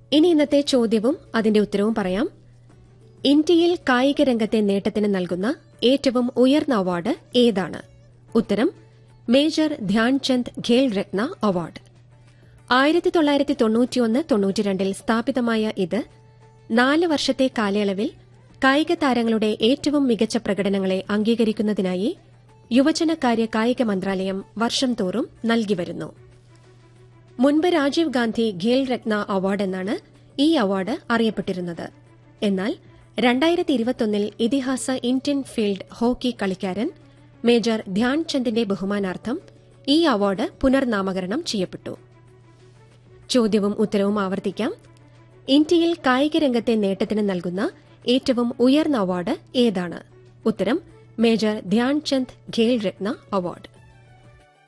ഇനി ഇന്നത്തെ ചോദ്യവും അതിന്റെ ഉത്തരവും പറയാം ഇന്ത്യയിൽ കായിക രംഗത്തെ നേട്ടത്തിന് നൽകുന്ന ഏറ്റവും ഉയർന്ന അവാർഡ് ഏതാണ് ഉത്തരം മേജർ ധ്യാൻചന്ദ് ഖേൽ രത്ന അവാർഡ് ആയിരത്തി തൊള്ളായിരത്തി തൊണ്ണൂറ്റിയൊന്ന് തൊണ്ണൂറ്റിരണ്ടിൽ സ്ഥാപിതമായ ഇത് നാല് വർഷത്തെ കാലയളവിൽ കായിക താരങ്ങളുടെ ഏറ്റവും മികച്ച പ്രകടനങ്ങളെ അംഗീകരിക്കുന്നതിനായി യുവജനകാര്യ കായിക മന്ത്രാലയം വർഷം തോറും നൽകിവരുന്നു മുൻപ് രാജീവ് ഗാന്ധി ഖേൽ രത്ന അവാർഡ് എന്നാണ് ഈ അവാർഡ് അറിയപ്പെട്ടിരുന്നത് എന്നാൽ രണ്ടായിരത്തി ഇരുപത്തൊന്നിൽ ഇതിഹാസ ഇന്ത്യൻ ഫീൽഡ് ഹോക്കി കളിക്കാരൻ മേജർ ധ്യാൻചന്ദിന്റെ ബഹുമാനാർത്ഥം ഈ അവാർഡ് പുനർനാമകരണം ചെയ്യപ്പെട്ടു ചോദ്യവും ഉത്തരവും ആവർത്തിക്കാം ഇന്ത്യയിൽ കായിക രംഗത്തെ നേട്ടത്തിന് നൽകുന്ന ഏറ്റവും ഉയർന്ന അവാർഡ് ഏതാണ് ഉത്തരം മേജർ ധ്യാൻചന്ദ് ഖേൽ രത്ന അവാർഡ്